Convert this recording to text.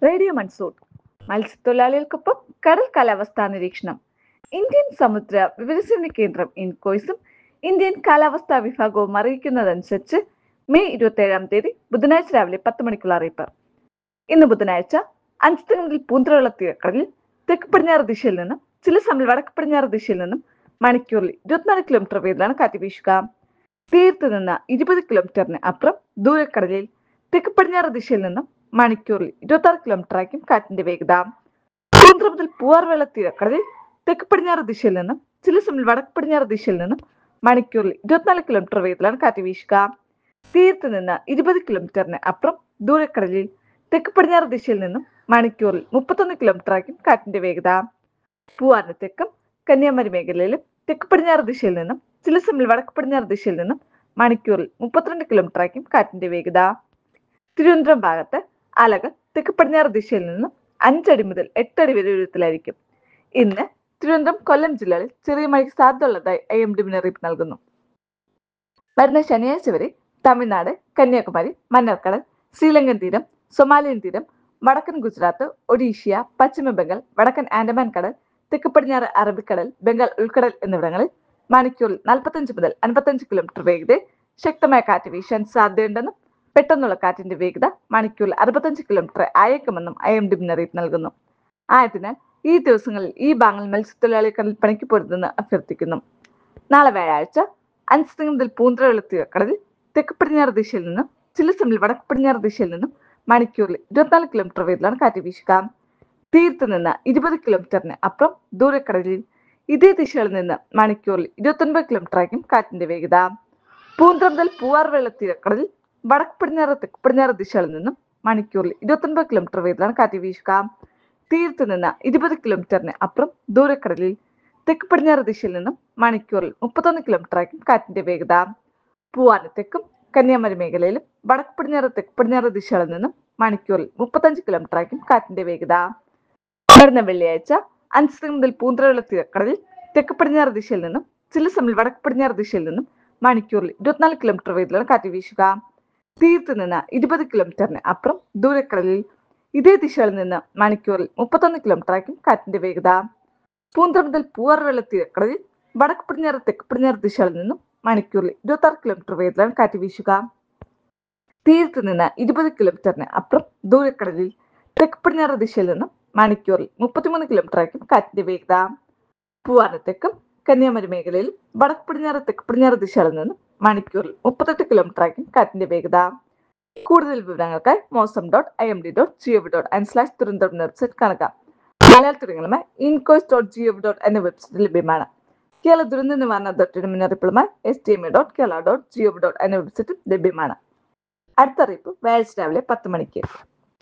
radio monsoon മത്സ്യത്തൊഴിലാളികൾക്കൊപ്പം കടൽ കാലാവസ്ഥാ നിരീക്ഷണം ഇന്ത്യൻ സമുദ്ര വിവരസേവന കേന്ദ്രം ഇൻകോയ്സും ഇന്ത്യൻ കാലാവസ്ഥാ വിഭാഗവും അറിയിക്കുന്നതനുസരിച്ച് മെയ് ഇരുപത്തേഴാം തീയതി ബുധനാഴ്ച രാവിലെ പത്ത് മണിക്കുള്ള അറിയിപ്പ് ഇന്ന് ബുധനാഴ്ച അഞ്ച് മുതൽ പൂന്തറയുള്ള തീരക്കടലിൽ തെക്ക് പടിഞ്ഞാറ് ദിശയിൽ നിന്നും ചില സമയം വടക്ക് പടിഞ്ഞാറ് ദിശയിൽ നിന്നും മണിക്കൂറിൽ ഇരുപത്തിനാല് കിലോമീറ്റർ വേഗത്തിലാണ് കാറ്റ് വീശുക തീരത്ത് നിന്ന് ഇരുപത് കിലോമീറ്ററിന് അപ്പുറം ദൂരക്കടലിൽ തെക്ക് പടിഞ്ഞാറ് ദിശയിൽ നിന്നും മണിക്കൂറിൽ ഇരുപത്തി ആറ് കിലോമീറ്റർ ആയിരിക്കും കാറ്റിന്റെ വേഗത പൂന്തറ മുതൽ പൂവാർവേള തീരക്കടലിൽ തെക്ക് പടിഞ്ഞാറ് ദിശയിൽ നിന്നും ചില സമയം വടക്ക് പടിഞ്ഞാറ് ദിശയിൽ നിന്നും മണിക്കൂറിൽ ഇരുപത്തിനാല് കിലോമീറ്റർ വേഗത്തിലാണ് കാറ്റ് വീശുക തീരത്ത് നിന്ന് ഇരുപത് കിലോമീറ്ററിന് അപ്പുറം ദൂരക്കടലിൽ തെക്ക് പടിഞ്ഞാറ് ദിശയിൽ നിന്നും മണിക്കൂറിൽ മുപ്പത്തൊന്ന് കിലോമീറ്റർ ആയിരിക്കും കാറ്റിന്റെ വേഗത പൂവാറിന് തെക്കും കന്യാകുമാരി മേഖലയിലും തെക്ക് പടിഞ്ഞാറ് ദിശയിൽ നിന്നും ചില സമയം വടക്ക് പടിഞ്ഞാറ് ദിശയിൽ നിന്നും മണിക്കൂറിൽ മുപ്പത്തിരണ്ട് കിലോമീറ്റർ ആയിരിക്കും കാറ്റിന്റെ വേഗത തിരുവനന്തപുരം ഭാഗത്ത് അലകൾ തെക്ക് പടിഞ്ഞാറ് ദിശയിൽ നിന്നും അഞ്ചടി മുതൽ എട്ടടി വരെ ഉയരത്തിലായിരിക്കും ഇന്ന് തിരുവനന്തപുരം കൊല്ലം ജില്ലകളിൽ ചെറിയ മഴയ്ക്ക് സാധ്യതയുള്ളതായി ഐ എം ഡി മുന്നറിയിപ്പ് നൽകുന്നു വരുന്ന ശനിയാഴ്ച വരെ തമിഴ്നാട് കന്യാകുമാരി മണ്ണാർക്കടൽ ശ്രീലങ്കൻ തീരം സൊമാലിയൻ തീരം വടക്കൻ ഗുജറാത്ത് ഒഡീഷ്യ പശ്ചിമ ബംഗാൾ വടക്കൻ ആൻഡമാൻ കടൽ തെക്ക് പടിഞ്ഞാറ് അറബിക്കടൽ ബംഗാൾ ഉൾക്കടൽ എന്നിവിടങ്ങളിൽ മണിക്കൂറിൽ നാൽപ്പത്തഞ്ച് മുതൽ അൻപത്തഞ്ച് കിലോമീറ്റർ വേഗതയിൽ ശക്തമായ കാറ്റ് വീശാൻ സാധ്യതയുണ്ടെന്നും പെട്ടെന്നുള്ള കാറ്റിന്റെ വേഗത മണിക്കൂറിൽ അറുപത്തഞ്ച് കിലോമീറ്റർ ആയേക്കുമെന്നും ഐ എം ഡി മുന്നറിയിപ്പ് നൽകുന്നു ആയതിനാൽ ഈ ദിവസങ്ങളിൽ ഈ ഭാഗങ്ങൾ മത്സ്യത്തൊഴിലാളി കടൽ പണിക്ക് പൊരുതെന്ന് അഭ്യർത്ഥിക്കുന്നു നാളെ വ്യാഴാഴ്ച അഞ്ച് മുതൽ പൂന്തറയുള്ള തീരക്കടലിൽ തെക്ക് പടിഞ്ഞാറ് ദിശയിൽ നിന്നും ചില സമയം വടക്ക് പടിഞ്ഞാറ് ദിശയിൽ നിന്നും മണിക്കൂറിൽ ഇരുപത്തിനാല് കിലോമീറ്റർ വേഗത്തിലാണ് കാറ്റ് വീശുക തീരത്ത് നിന്ന് ഇരുപത് കിലോമീറ്ററിന് അപ്പുറം ദൂരക്കടലിൽ ഇതേ ദിശയിൽ നിന്ന് മണിക്കൂറിൽ ഇരുപത്തൊൻപത് കിലോമീറ്റർ ആയിരിക്കും കാറ്റിന്റെ വേഗത പൂന്തറ മുതൽ പൂവാർ വെള്ള തീരക്കടലിൽ വടക്ക് പടിഞ്ഞാറ് തെക്ക് പടിഞ്ഞാറ് ദിശകളിൽ നിന്നും മണിക്കൂറിൽ ഇരുപത്തൊൻപത് കിലോമീറ്റർ വേഗത്തിലാണ് കാറ്റ് വീശുക തീരത്ത് നിന്ന് ഇരുപത് കിലോമീറ്ററിന് അപ്പുറം ദൂരക്കടലിൽ തെക്ക് പടിഞ്ഞാറ് ദിശയിൽ നിന്നും മണിക്കൂറിൽ മുപ്പത്തൊന്ന് കിലോമീറ്റർ ആയിരിക്കും കാറ്റിന്റെ വേഗത പൂവാന് തെക്കും കന്യാകുമാരി മേഖലയിലും വടക്ക് പടിഞ്ഞാറ് തെക്ക് പടിഞ്ഞാറ് ദിശകളിൽ നിന്നും മണിക്കൂറിൽ മുപ്പത്തഞ്ച് കിലോമീറ്റർ ആയിരിക്കും കാറ്റിന്റെ വേഗത വരുന്ന വെള്ളിയാഴ്ച അഞ്ച് മുതൽ പൂന്തറയുള്ള തീരക്കടലിൽ തെക്ക് പടിഞ്ഞാറ് ദിശയിൽ നിന്നും ചില സമയം വടക്ക് പടിഞ്ഞാറ് ദിശയിൽ നിന്നും മണിക്കൂറിൽ ഇരുപത്തിനാല് കിലോമീറ്റർ വേഗത്തിലാണ് കാറ്റ് വീശുക തീരത്ത് നിന്ന് ഇരുപത് കിലോമീറ്ററിന് അപ്പുറം ദൂരക്കടലിൽ ഇതേ ദിശയിൽ നിന്ന് മണിക്കൂറിൽ മുപ്പത്തൊന്ന് കിലോമീറ്റർ ആയിരിക്കും കാറ്റിന്റെ വേഗത പൂന്തറ മുതൽ പൂവാറുവെള്ള തീരക്കടലിൽ വടക്ക് പടിഞ്ഞാറ് തെക്ക് പടിഞ്ഞാറ് ദിശകളിൽ നിന്നും മണിക്കൂറിൽ ഇരുപത്തി ആറ് കിലോമീറ്റർ വേഗത്തിലാണ് കാറ്റ് വീശുക തീരത്ത് നിന്ന് ഇരുപത് കിലോമീറ്ററിന് അപ്പുറം ദൂരക്കടലിൽ തെക്ക് പടിഞ്ഞാറ് ദിശയിൽ നിന്നും മണിക്കൂറിൽ മുപ്പത്തിമൂന്ന് കിലോമീറ്റർ ആയിരിക്കും കാറ്റിന്റെ വേഗത പൂവാറിന് തെക്കും കന്യാകുമാരി മേഖലയിൽ വടക്ക് പടിഞ്ഞാറ് തെക്ക് പടിഞ്ഞാറ് ദിശകളിൽ നിന്നും മണിക്കൂറിൽ മുപ്പത്തെട്ട് കിലോമീറ്റർ ആയിരിക്കും കാറ്റിന്റെ വേഗത കൂടുതൽ വിവരങ്ങൾക്കായി mausam dot I M D dot gov dot in slash Thiruvananthapuram website കാണുക മലയാളത്തിലുമായി ഇൻകോസ് ഡോട്ട് ജിഒവി ഡോട്ട് എന്ന വെബ്സൈറ്റ് ലഭ്യമാണ് കേരള ദുരന്ത നിവാരണ അതോറിറ്റിയുടെ മുന്നറിയിപ്പുകളുമായി S T M A dot Kerala dot gov dot എന്ന വെബ്സൈറ്റും ലഭ്യമാണ് അടുത്ത അറിയിപ്പ് വ്യാഴാഴ്ച രാവിലെ പത്ത് മണിക്ക്